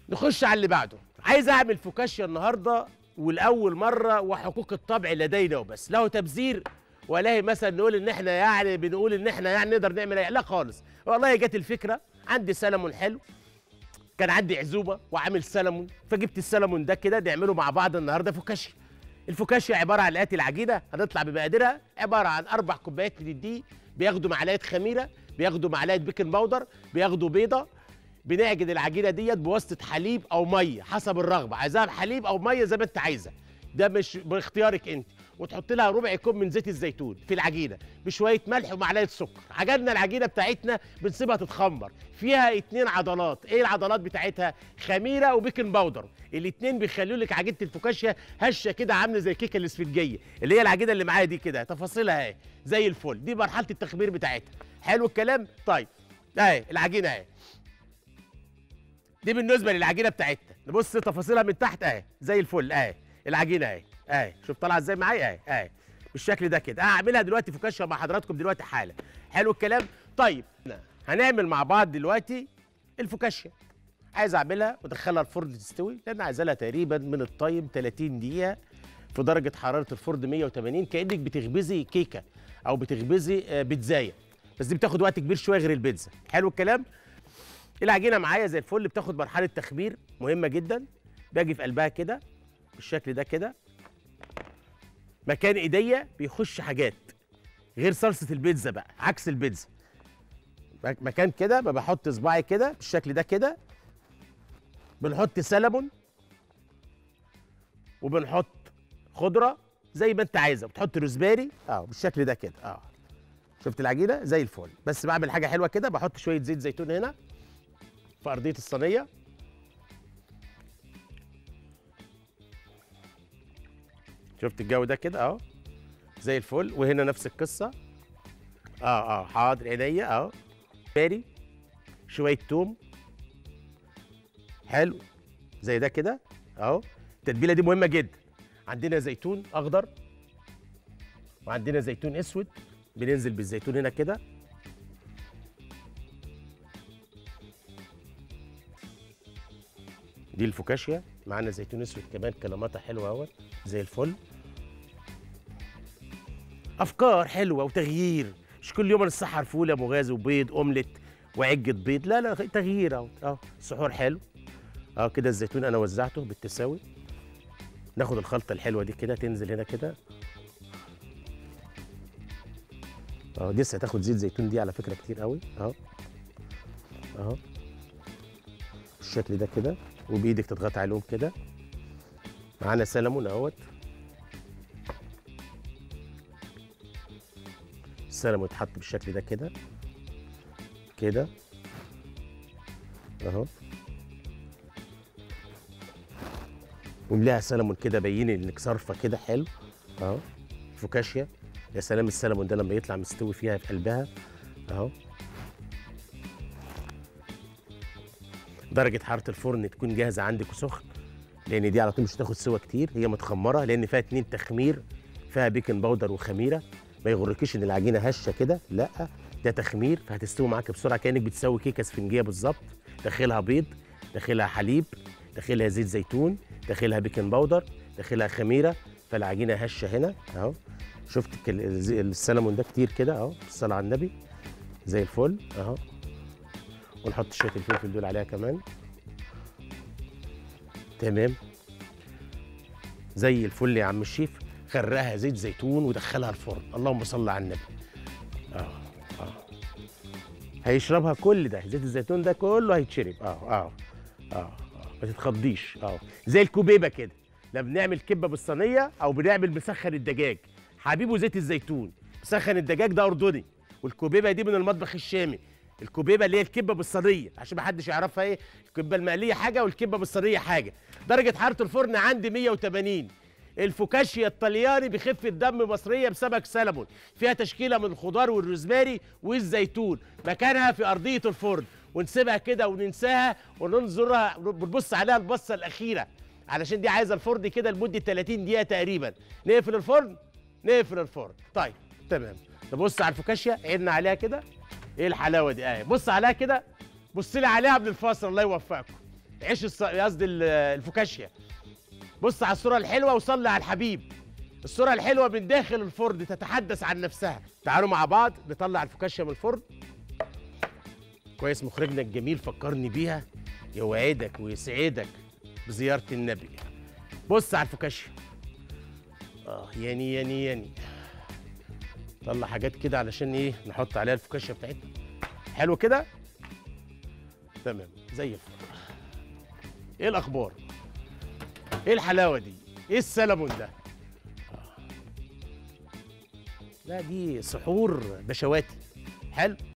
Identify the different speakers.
Speaker 1: نخش على اللي بعده عايز اعمل فوكاشيا النهارده والاول مره وحقوق الطبع لدينا وبس له تبذير ولا مثلا نقول ان احنا يعني بنقول ان احنا يعني نقدر نعمل ايه لا خالص والله جت الفكره عندي سلمون حلو كان عندي عزومه وعامل سلمون فجبت السلمون ده كده نعمله مع بعض النهارده فوكاشيا الفوكاشيا عباره عن الاتي العجينه هنطلع بمقاديرها عباره عن اربع كوبايات من الدقيق بياخدوا معلقه خميره بياخدوا معلقه بيكنج باودر بياخدوا بيضه بنعجن العجينه ديت بواسطه حليب او ميه حسب الرغبه عايزاها بحليب او ميه زي ما انت عايزه ده مش باختيارك انت وتحط لها ربع كوب من زيت الزيتون في العجينه بشويه ملح ومعلقه سكر عجلنا العجينه بتاعتنا بنسيبها تتخمر فيها اتنين عضلات ايه العضلات بتاعتها خميره وبيكنج باودر الاتنين بيخلوا لك عجينه الفوكاشيا هشه كده عامله زي الكيكه الاسفنجيه اللي هي العجينه اللي معايا دي كده تفاصيلها اهي زي الفل دي مرحله التخمير بتاعتها حلو الكلام طيب اهي العجينه اهي دي بالنسبه للعجينه بتاعتنا نبص تفاصيلها من تحت اهي زي الفل اهي العجينه اهي اهي شوف طالعه ازاي معايا اهي اهي بالشكل ده كده هعملها دلوقتي فوكاشيا مع حضراتكم دلوقتي حالا حلو الكلام طيب هنعمل مع بعض دلوقتي الفوكاشيا عايز اعملها وادخلها الفرن تستوي لان عايزها لها تقريبا من الطيب 30 دقيقه في درجه حراره الفرن 180 كانك بتخبزي كيكه او بتخبزي آه، بيتزايه بس دي بتاخد وقت كبير شويه غير البيتزا حلو الكلام العجينه معايا زي الفل بتاخد مرحله تخمير مهمه جدا باجي في قلبها كده بالشكل ده كده مكان ايديا بيخش حاجات غير صلصه البيتزا بقى عكس البيتزا مك- مكان كده ما بحط صباعي كده بالشكل ده كده بنحط سلمون وبنحط خضره زي ما انت عايزه بتحط روزماري اه بالشكل ده كده اه شفت العجينه زي الفل بس بعمل حاجه حلوه كده بحط شويه زيت زيتون هنا في ارضيه الصينيه شفت الجو ده كده اهو زي الفل وهنا نفس القصه اه اه حاضر عينيا اهو باري شويه توم حلو زي ده كده اهو التتبيله دي مهمه جدا عندنا زيتون اخضر وعندنا زيتون اسود بننزل بالزيتون هنا كده دي الفوكاشيا معانا زيتون اسود كمان كلماتها حلوه اهوت زي الفل افكار حلوه وتغيير مش كل يوم السحر فول يا مغازي وبيض اومليت وعجه بيض لا لا تغيير اهو اهو السحور حلو اه كده الزيتون انا وزعته بالتساوي ناخد الخلطه الحلوه دي كده تنزل هنا كده اه دي لسه هتاخد زيت زيتون دي على فكره كتير قوي اهو اهو بالشكل ده كده وبايدك تضغط عليهم كده معانا سلمون اهوت السلمون يتحط بالشكل ده كده كده اهو وملاها سلمون كده بين انك صارفه كده حلو اهو فوكاشيا يا سلام السلمون ده لما يطلع مستوي فيها في قلبها اهو درجه حراره الفرن تكون جاهزه عندك وسخن لان دي على طول مش هتاخد سوا كتير هي متخمره لان فيها اتنين تخمير فيها بيكنج باودر وخميره ما يغركيش ان العجينه هشه كده لا ده تخمير فهتستوي معاك بسرعه كانك بتسوي كيكه اسفنجيه بالظبط داخلها بيض داخلها حليب داخلها زيت زيتون داخلها بيكنج باودر داخلها خميره فالعجينه هشه هنا اهو شفت الكل- الز- السلمون ده كتير كده اهو الصلاه على النبي زي الفل اهو ونحط شويه الفلفل دول عليها كمان تمام زي الفل يا عم الشيف غرقها زيت زيتون ودخلها الفرن اللهم صل على النبي اه اه هيشربها كل ده زيت الزيتون ده كله هيتشرب اه اه اه, آه. ما تتخضيش اه زي الكوبيبه كده لما بنعمل كبه بالصينيه او بنعمل مسخن الدجاج حبيبه زيت الزيتون مسخن الدجاج ده اردني والكوبيبه دي من المطبخ الشامي الكوبيبه اللي هي الكبه بالصينيه عشان ما حدش يعرفها ايه الكبه المقليه حاجه والكبه بالصينيه حاجه درجه حراره الفرن عندي 180 الفوكاشيا الطلياني بخفه دم مصريه بسمك سلمون فيها تشكيله من الخضار والروزماري والزيتون مكانها في ارضيه الفرن ونسيبها كده وننساها وننظرها بنبص عليها البصه الاخيره علشان دي عايزه الفرن كده لمده 30 دقيقه تقريبا نقفل الفرن نقفل الفرن طيب تمام نبص على الفوكاشيا عيننا عليها كده ايه الحلاوه دي اهي بص عليها كده بص لي عليها قبل الفاصل الله يوفقكم عيش الص- قصدي ال- الفوكاشيا بص على الصوره الحلوه وصلي على الحبيب الصوره الحلوه من داخل الفرن تتحدث عن نفسها تعالوا مع بعض نطلع الفوكاشيا من الفرن كويس مخرجنا الجميل فكرني بيها يوعدك ويسعدك بزياره النبي بص على الفوكاشيا اه ياني ياني ياني طلع حاجات كده علشان ايه نحط عليها الفوكاشيا بتاعتنا حلو كده تمام زي الفل ايه الاخبار ايه الحلاوه دي ايه السلمون ده آه. لا دي سحور بشواتي حلو